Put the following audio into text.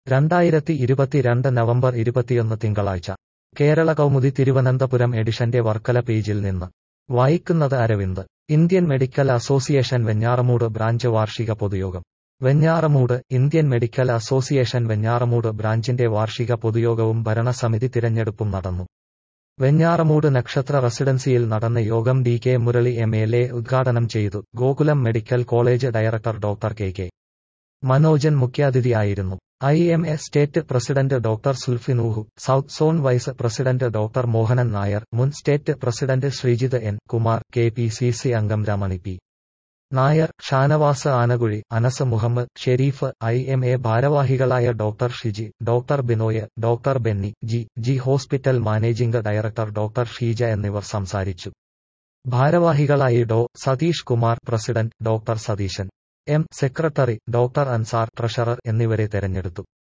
രണ്ടായിരത്തി ഇരുപത്തിരണ്ട് നവംബർ ഇരുപത്തിയൊന്ന് തിങ്കളാഴ്ച കേരള കൗമുദി തിരുവനന്തപുരം എഡിഷന്റെ വർക്കല പേജിൽ നിന്ന് വായിക്കുന്നത് Aravind Indian medical association Venjaramoodu branch വാർഷിക പൊതുയോഗം Venjaramoodu Indian medical association Venjaramoodu ബ്രാഞ്ചിന്റെ വാർഷിക പൊതുയോഗവും ഭരണസമിതി തിരഞ്ഞെടുപ്പും നടന്നു വെഞ്ഞാറമൂട് നക്ഷത്ര റെസിഡൻസിയിൽ നടന്ന യോഗം D K Murali M L A ഉദ്ഘാടനം ചെയ്തു Gokulam medical college director doctor K K Manojan മുഖ്യാതിഥിയായിരുന്നു I M A state president doctor Sulfi Noohu south zone vice president doctor Mohanan Nair മുൻ state president Sreejith N Kumar K P C C അംഗം Ramani P Nair Shanavas Anakuzhi Anas Muhammad Sherif I M A ഭാരവാഹികളായ doctor Shiji doctor Binoy doctor Benny G G hospital managing director doctor Sheeja എന്നിവർ സംസാരിച്ചു ഭാരവാഹികളായി Dr Satheesh Kumar president doctor Satheesan M secretary doctor Ansar treasurer എന്നിവരെ തെരഞ്ഞെടുത്തു